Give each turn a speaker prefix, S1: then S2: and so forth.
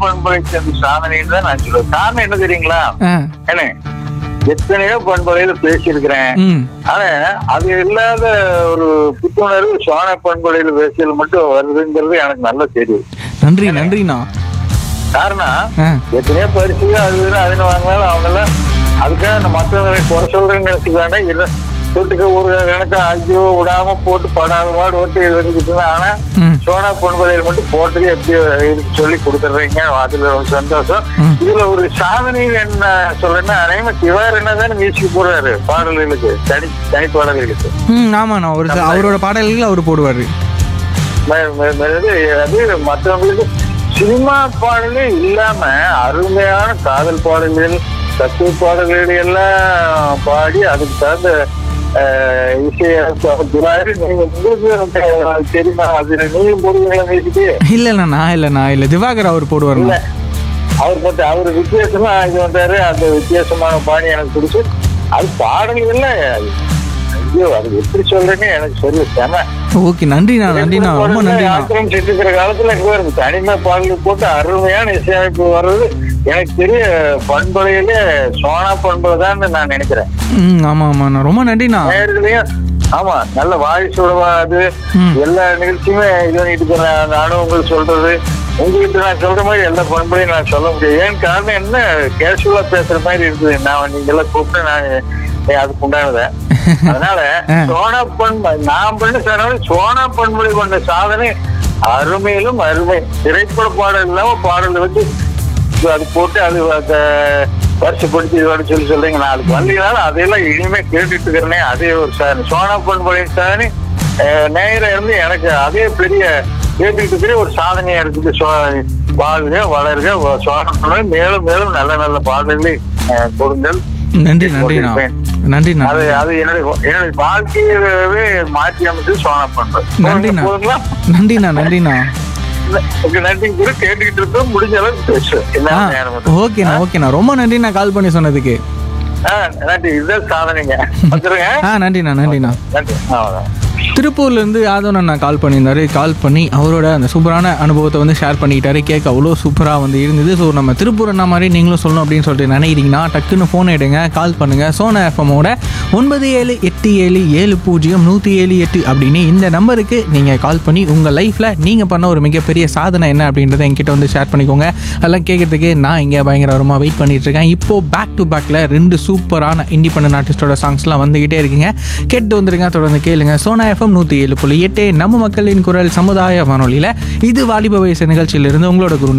S1: பண்பலை சேர்ந்த சாதனைன்னு தான் நான் சொல்லுவேன் காரணம் என்ன தெரியுங்களா
S2: ஆ
S1: என்ன எத்தனையோ பண்பலையில பேசியிருக்கிறேன்
S2: ம்
S1: ஆனா அது இல்லாத ஒரு புத்துணர்வு சோழ பண்பலையில பேசியல் மட்டும் வருதுங்கிறது எனக்கு நல்லா தெரியும்
S2: நன்றி நன்றிண்ணா
S1: காரணம்
S2: ஆ
S1: எத்தனையோ பரிசு அது இதுன்னு அதுன்னு வாங்கினாலும் அவங்க எல்லாம் அதுக்காக நம்ம மற்றவங்களை குறை சொல்றேன்னு நினைச்சுக்காண்டா இல்ல தொட்டுக்க ஒரு கணக்கு ஐயோ விடாம போட்டு படாத பாடு ஓட்டு இது வந்துட்டு இருந்தா. ஆனா
S2: ம்
S1: சோனா பொன்பதையில் மட்டும் போட்டது எப்படி இருக்கு சொல்லி கொடுத்துட்றீங்க அதுல ஒரு சந்தோஷம்
S2: ம்.
S1: இதுல ஒரு சாதனை என்ன சொல்றேன்னா அனைவரும் சிவார் என்னதானே மியூசிக் போடுறாரு பாடல்களுக்கு தனி தனி பாடல்களுக்கு
S2: ம் ஆமாண்ணா ஒரு சில- அவரோட பாடல்கள் அவர் போடுவார்
S1: ம- ம- ம- இது அது மற்றவங்களுக்கு சினிமா பாடலே இல்லாம அருமையான காதல் பாடல்கள் தத்துவ பாடல்கள் எல்லாம் பாடி அதுக்கு தகுந்த அஹ், இசையை துராரு நீங்க உங்களுக்கு தெரியுமா அதுல நீங்க போடுவீங்களா பேசிட்டு
S2: இல்லைண்ணா நான் இல்லைண்ணா இல்லை திவாகர் அவர்
S1: இல்ல
S2: போடுவாருண்ணா
S1: அவர் மட்டும் அவர் வித்தியாசமா இது வந்தாரு அந்த வித்தியாசமான பாணி எனக்கு பிடிச்சு அது பாடல்கள்ல ஐயோ அது எப்படி சொல்றேன்னு எனக்கு சொல்லு செம
S2: ஓகே நன்றிண்ணா நன்றிண்ணா ரொம்ப நன்றிண்ணா
S1: ஆக்கிரமிச்சிட்டு இருக்கிற காலத்துல இங்க பாருங்க தனிமை பாடல் போட்டு அருமையான இசையமைப்பு வர்றது எனக்கு தெரிய பண்பலையிலே சோனா பண்பலை தான் நான் நினைக்கிறேன்
S2: ம் ஆமாம் ஆமாண்ணா ரொம்ப நன்றிண்ணா
S1: நேர்களையும் ஆமா நல்ல வாய்ஸோட அது
S2: ம்.
S1: எல்லா நிகழ்ச்சியுமே இது பண்ணிட்டு இருக்கிறேன் அந்த அனுபவங்கள் சொல்றது உங்ககிட்ட நான் சொல்ற மாதிரி எல்லா பண்பையும் நான் சொல்ல முடியாது ஏன் காரணம் என்ன கேஷுவலா பேசுற மாதிரி இருக்குது நான் நீங்க எல்லாம் கூப்பிட்டு நான் ஏன் அதுக்கு உண்டானத அதனால
S2: ஆ.
S1: சோனா பண்பு நான் பண்ண சொன்ன சோனா பண்புலை கொண்ட சாதனை அருமையிலும் அருமை திரைப்பட பாடல் இல்லாம பாடல் வச்சு அது போட்டு அது அந்த வருஷப்படுத்தி இது பண்ணி சொல்லி சொல்றீங்க நாளைக்கு வந்தீங்கனாலும் அதையெல்லாம் இனிமே கேட்டுட்டு இருக்கிறேனே அதே ஒரு சாதனை சோனா பண்புலை சாதனை அஹ், நேரம் இருந்து எனக்கு அதே பெரிய கேட்டுட்டு இருக்கிற ஒரு சாதனையா இருக்குது சோ- வாழ்க வளர்க வ- சோனா பண்புலை மேலும் மேலும் நல்ல நல்ல பாடல்களை அஹ், கொடுங்கள்
S2: நன்றி நன்றிண்ணா நன்றிண்ணா
S1: அது அது என்னுடைய என்னுடைய வாழ்க்கையவே மாற்றி அமைச்சு சோனா பண்பு
S2: நன்றிண்ணா.
S1: போதுங்களா
S2: நன்றிண்ணா நன்றிண்ணா
S1: உங்க நன்றி கூட கேட்டுக்கிட்டு இருக்கோம் முடிஞ்ச அளவுக்கு பேசுவேன்
S2: ஆ
S1: என்ன நேரம் அது.
S2: ஓகேண்ணா ஓகேண்ணா ரொம்ப நன்றிண்ணா கால் பண்ணி சொன்னதுக்கு
S1: ஆ, நன்றி இதுதான் சாதனைங்க வந்துருங்க
S2: ஆ நன்றிண்ணா நன்றிண்ணா
S1: நன்றி ஆ, அவ்வளவுதான்.
S2: திருப்பூர்ல இருந்து யாதவன் அண்ணா கால் பண்ணியிருந்தாரு கால் பண்ணி அவரோட அந்த சூப்பரான அனுபவத்தை வந்து ஷேர் பண்ணிக்கிட்டாரு கேட்க அவ்வளோ சூப்பராக வந்து இருந்தது ஸோ நம்ம திருப்பூர் அண்ணா மாதிரி நீங்களும் சொல்லணும் அப்படின்னு சொல்லிட்டு நினைக்கிறீங்கன்னா டக்குன்னு ஃபோன் எடுங்க கால் பண்ணுங்க சோனா எஃப்எம்மோட ஒன்பது ஏழு எட்டு ஏழு ஏழு பூஜ்ஜியம் நூற்றி ஏழு எட்டு அப்படின்னு இந்த நம்பருக்கு நீங்கள் கால் பண்ணி உங்கள் லைஃப்பில் நீங்கள் பண்ண ஒரு மிகப்பெரிய சாதனை என்ன அப்படின்றத என்கிட்ட வந்து ஷேர் பண்ணிக்கோங்க அதெல்லாம் கேட்கறதுக்கு நான் இங்கே பயங்கரமாக வெயிட் பண்ணிட்டு இருக்கேன் இப்போ பேக் டு பேக்கில் ரெண்டு சூப்பரான இண்டிபெண்டன்ட் ஆர்டிஸ்டோட சாங்ஸ்லாம் வந்துகிட்டே இருக்குங்க கேட்டு வந்துருங்க தொடர்ந்து கேளுங்க சோனா எஃப்எம் நூற்றி ஏழு புள்ளி எட்டு நம்ம மக்களின் குரல் சமுதாய வானொலியில் இது வாலிப வயசு நிகழ்ச்சியிலிருந்து உங்களோட குரு